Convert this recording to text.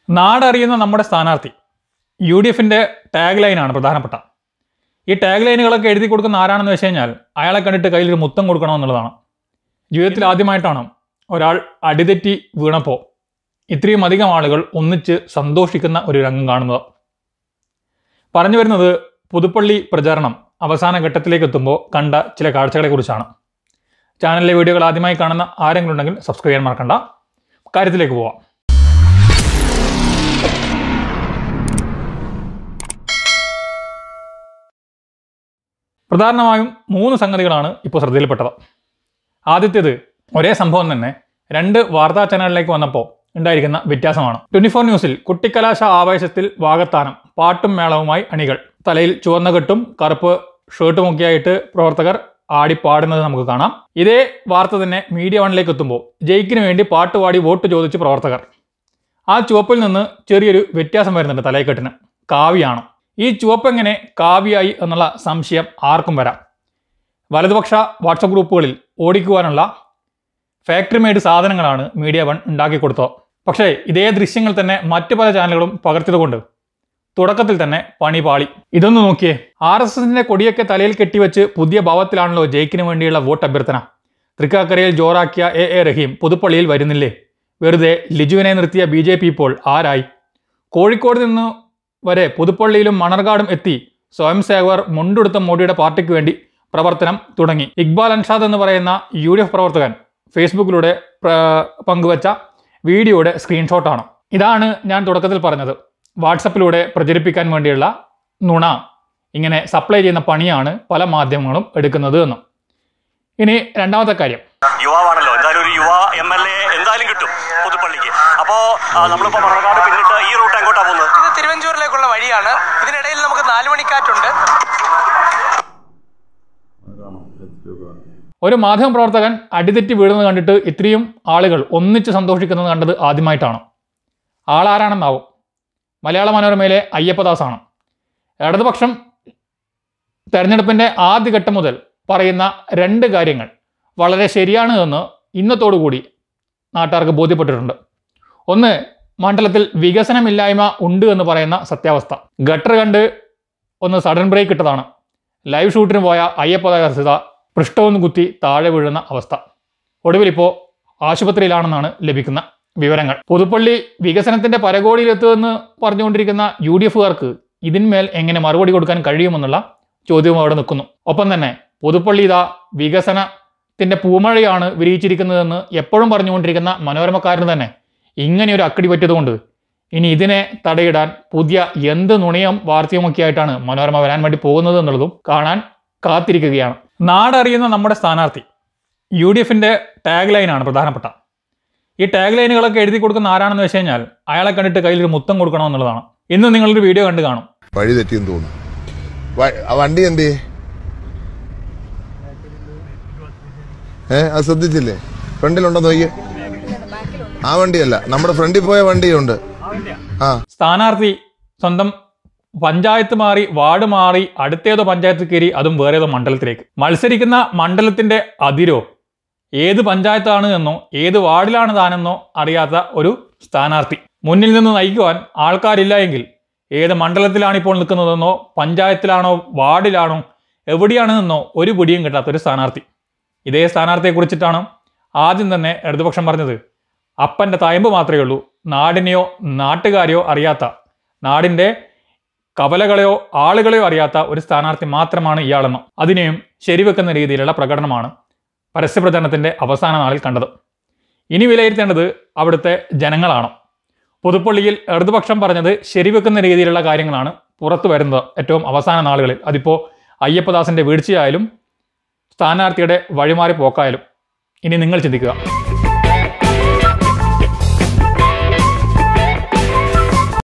നാടറിയുന്ന നമ്മുടെ സ്ഥാനാർത്ഥി U D എഫിൻ്റെ ടാഗ് ലൈനാണ് പ്രധാനപ്പെട്ട ഈ ടാഗ് ലൈനുകളൊക്കെ എഴുതി കൊടുക്കുന്ന ആരാണെന്ന് വെച്ച് കഴിഞ്ഞാൽ അയാളെ കണ്ടിട്ട് കയ്യിൽ ഒരു മുത്തം കൊടുക്കണമെന്നുള്ളതാണ് ജീവിതത്തിൽ ആദ്യമായിട്ടാണ് ഒരാൾ അടിതെറ്റി വീണപ്പോൾ ഇത്രയും അധികം ആളുകൾ ഒന്നിച്ച് സന്തോഷിക്കുന്ന ഒരു രംഗം കാണുന്നത് പറഞ്ഞു വരുന്നത് പുതുപ്പള്ളി പ്രചാരണം അവസാന ഘട്ടത്തിലേക്ക് എത്തുമ്പോൾ കണ്ട ചില കാഴ്ചകളെക്കുറിച്ചാണ് ചാനലിലെ വീഡിയോകൾ ആദ്യമായി കാണുന്ന ആരെങ്കിലും ഉണ്ടെങ്കിൽ സബ്സ്ക്രൈബ് ചെയ്യാൻ മറക്കണ്ട കാര്യത്തിലേക്ക് പോവാം പ്രധാനമായും മൂന്ന് സംഗതികളാണ് ഇപ്പോൾ ശ്രദ്ധയിൽപ്പെട്ടത് ആദ്യത്തേത് ഒരേ സംഭവം തന്നെ രണ്ട് വാർത്താ ചാനലിലേക്ക് വന്നപ്പോൾ ഉണ്ടായിരിക്കുന്ന വ്യത്യാസമാണ് ട്വന്റി ഫോർ ന്യൂസിൽ കുട്ടിക്കലാശ ആവേശത്തിൽ വാഗത്താനം പാട്ടും മേളവുമായി അണികൾ തലയിൽ ചുവന്ന കെട്ടും കറുപ്പ് ഷർട്ടുമൊക്കെയായിട്ട് പ്രവർത്തകർ ആടി പാടുന്നത് നമുക്ക് കാണാം ഇതേ വാർത്ത തന്നെ മീഡിയ വണ്ണിലേക്ക് എത്തുമ്പോൾ ജയിക്കിന് വേണ്ടി പാട്ടുപാടി വോട്ട് ചോദിച്ച് പ്രവർത്തകർ ആ ചുവപ്പിൽ നിന്ന് ചെറിയൊരു വ്യത്യാസം വരുന്നുണ്ട് തലയെക്കെട്ടിന് കാവ്യാണ് ഈ ചുവപ്പ് എങ്ങനെ കാവ്യായി എന്നുള്ള സംശയം ആർക്കും വരാം വലതുപക്ഷ വാട്സപ്പ് ഗ്രൂപ്പുകളിൽ ഓടിക്കുവാനുള്ള ഫാക്ടറി മെയ്ഡ് സാധനങ്ങളാണ് മീഡിയ വൺ ഉണ്ടാക്കി കൊടുത്തത് പക്ഷേ ഇതേ ദൃശ്യങ്ങൾ തന്നെ മറ്റു പല ചാനലുകളും പകർത്തിയതുകൊണ്ട് തുടക്കത്തിൽ തന്നെ പണി പാളി ഇതൊന്ന് നോക്കിയേ ആർ എസ് എസിന്റെ കൊടിയൊക്കെ തലയിൽ കെട്ടിവെച്ച് പുതിയ ഭാവത്തിലാണല്ലോ ജയിക്കിന് വേണ്ടിയുള്ള വോട്ട് അഭ്യർത്ഥന തൃക്കാക്കരയിൽ ജോറാക്കിയ എ എ റഹീം പുതുപ്പള്ളിയിൽ വരുന്നില്ലേ വെറുതെ ലിജുവിനെ നിർത്തിയ ബി ജെ പി ഇപ്പോൾ ആരായി കോഴിക്കോട് നിന്ന് വരെ പുതുപ്പള്ളിയിലും മണർകാടും എത്തി സ്വയം സേവകർ മുണ്ടെടുത്ത മോഡിയുടെ പാർട്ടിക്ക് വേണ്ടി പ്രവർത്തനം തുടങ്ങി ഇക്ബാൽ അൻഷാദ് എന്ന് പറയുന്ന യു ഡി എഫ് പ്രവർത്തകൻ ഫേസ്ബുക്കിലൂടെ പ്ര- പങ്കുവച്ച വീഡിയോയുടെ സ്ക്രീൻഷോട്ടാണ് ഇതാണ് ഞാൻ തുടക്കത്തിൽ പറഞ്ഞത് വാട്സപ്പിലൂടെ പ്രചരിപ്പിക്കാൻ വേണ്ടിയുള്ള നുണ ഇങ്ങനെ സപ്ലൈ ചെയ്യുന്ന പണിയാണ് പല മാധ്യമങ്ങളും എടുക്കുന്നത് എന്ന് ഇനി രണ്ടാമത്തെ കാര്യം യുവാവാണല്ലോ എന്തായാലും ഒരു യുവ എം എൽ എ എന്തായാലും കിട്ടും പുതുപ്പള്ളിക്ക് അപ്പോ ആ, നമ്മളിപ്പോ മണർകാട് പിന്നിട്ട് ഈ റൂട്ട് എങ്ങോട്ടാ പോകുന്നത് ഇത് തിരുവഞ്ചൂരിലേക്കുള്ള വഴിയാണ് ഇതിനിടയിൽ നമുക്ക് നാല് മണിക്കാറ്റുണ്ട് ഒരു മാധ്യമ പ്രവർത്തകൻ അടിതെറ്റി വീഴുന്നത് കണ്ടിട്ട് ഇത്രയും ആളുകൾ ഒന്നിച്ച് സന്തോഷിക്കുന്നത് കണ്ടത് ആദ്യമായിട്ടാണ് ആളാരാണെന്നാവും മലയാള മനോരമയിലെ അയ്യപ്പദാസാണ് ഇടതുപക്ഷം തെരഞ്ഞെടുപ്പിൻ്റെ ആദ്യഘട്ടം മുതൽ പറയുന്ന രണ്ട് കാര്യങ്ങൾ വളരെ ശരിയാണ് എന്ന് ഇന്നത്തോടുകൂടി നാട്ടുകാർക്ക് ബോധ്യപ്പെട്ടിട്ടുണ്ട് ഒന്ന് മണ്ഡലത്തിൽ വികസനമില്ലായ്മ ഉണ്ട് എന്ന് പറയുന്ന സത്യാവസ്ഥ ഗട്ടർ കണ്ട് ഒന്ന് സഡൻ ബ്രേക്ക് ഇട്ടതാണ് ലൈവ് ഷൂട്ടിന് പോയ അയ്യപ്പദാസിത പൃഷ്ഠവും കുത്തി താഴെ വീഴുന്ന അവസ്ഥ ഒടുവിലിപ്പോൾ ആശുപത്രിയിലാണെന്നാണ് ലഭിക്കുന്ന വിവരങ്ങൾ പുതുപ്പള്ളി വികസനത്തിന്റെ പരകോടിയിലെത്തുമെന്ന് പറഞ്ഞുകൊണ്ടിരിക്കുന്ന യു ഡി എഫുകാർക്ക് ഇതിന്മേൽ എങ്ങനെ മറുപടി കൊടുക്കാൻ കഴിയുമെന്നുള്ള ചോദ്യവും അവിടെ നിൽക്കുന്നു ഒപ്പം തന്നെ പുതുപ്പള്ളി ഇതാ വികസനത്തിന്റെ പൂമഴയാണ് വിരിയിച്ചിരിക്കുന്നതെന്ന് എപ്പോഴും പറഞ്ഞുകൊണ്ടിരിക്കുന്ന മനോരമക്കാരന് തന്നെ ഇങ്ങനെ ഒരു അക്കടി പറ്റിയതുകൊണ്ട് ഇനി ഇതിനെ തടയിടാൻ പുതിയ എന്ത് നുണയും വാർത്തയുമൊക്കെ ആയിട്ടാണ് മനോരമ വരാൻ വേണ്ടി പോകുന്നത് എന്നുള്ളതും കാണാൻ കാത്തിരിക്കുകയാണ് നാടറിയുന്ന നമ്മുടെ സ്ഥാനാർത്ഥി യു ഡി എഫിന്റെ ടാഗ് ലൈനാണ് പ്രധാനപ്പെട്ട ഈ ടാഗ് ലൈനുകളൊക്കെ എഴുതി കൊടുക്കുന്ന ആരാണെന്ന് വെച്ച് കഴിഞ്ഞാൽ അയാളെ കണ്ടിട്ട് കയ്യിൽ ഒരു മുത്തം കൊടുക്കണമെന്നുള്ളതാണ് ഇന്ന് നിങ്ങളൊരു വീഡിയോ കണ്ടു കാണും വഴി തെറ്റിയെന്ന് തോന്നുന്നു വ- ആ വണ്ടി എന്തേ ഏ അത് ശ്രദ്ധിച്ചില്ലേ ഫ്രണ്ടിലുണ്ടോ നോക്കിയേ ആ വണ്ടിയല്ല നമ്മുടെ ഫ്രണ്ടിൽ പോയ വണ്ടിയുണ്ട് ആ സ്ഥാനാർത്ഥി സ്വന്തം പഞ്ചായത്ത് മാറി വാർഡ് മാറി അടുത്തേതോ പഞ്ചായത്ത് കയറി അതും വേറേതോ മണ്ഡലത്തിലേക്ക് മത്സരിക്കുന്ന മണ്ഡലത്തിന്റെ അതിരോ ഏത് പഞ്ചായത്താണ് എന്നോ ഏത് വാർഡിലാണ് താനെന്നോ അറിയാത്ത ഒരു സ്ഥാനാർത്ഥി മുന്നിൽ നിന്ന് നയിക്കുവാൻ ആൾക്കാരില്ല എങ്കിൽ ഏത് മണ്ഡലത്തിലാണ് ഇപ്പോൾ നിൽക്കുന്നതെന്നോ പഞ്ചായത്തിലാണോ വാർഡിലാണോ എവിടെയാണെന്നോ ഒരു പിടിയും കിട്ടാത്ത ഒരു സ്ഥാനാർത്ഥി ഇതേ സ്ഥാനാർത്ഥിയെ കുറിച്ചിട്ടാണ് ആദ്യം തന്നെ ഇടതുപക്ഷം പറഞ്ഞത് അപ്പൻ്റെ തയമ്പ് മാത്രമേ ഉള്ളൂ നാടിനെയോ നാട്ടുകാരെയോ അറിയാത്ത നാടിൻ്റെ കവലകളെയോ ആളുകളെയോ അറിയാത്ത ഒരു സ്ഥാനാർത്ഥി മാത്രമാണ് ഇയാളെന്ന് അതിനെയും ശരിവെക്കുന്ന രീതിയിലുള്ള പ്രകടനമാണ് പരസ്യപ്രചരണത്തിൻ്റെ അവസാന നാളിൽ കണ്ടത് ഇനി വിലയിരുത്തേണ്ടത് അവിടുത്തെ ജനങ്ങളാണ് പുതുപ്പള്ളിയിൽ ഇടതുപക്ഷം പറഞ്ഞത് ശരിവെക്കുന്ന രീതിയിലുള്ള കാര്യങ്ങളാണ് പുറത്തു വരുന്നത് ഏറ്റവും അവസാന നാളുകളിൽ അതിപ്പോൾ അയ്യപ്പദാസിൻ്റെ വീഴ്ചയായാലും സ്ഥാനാർത്ഥിയുടെ വഴിമാറി പോക്കായാലും ഇനി നിങ്ങൾ ചിന്തിക്കുക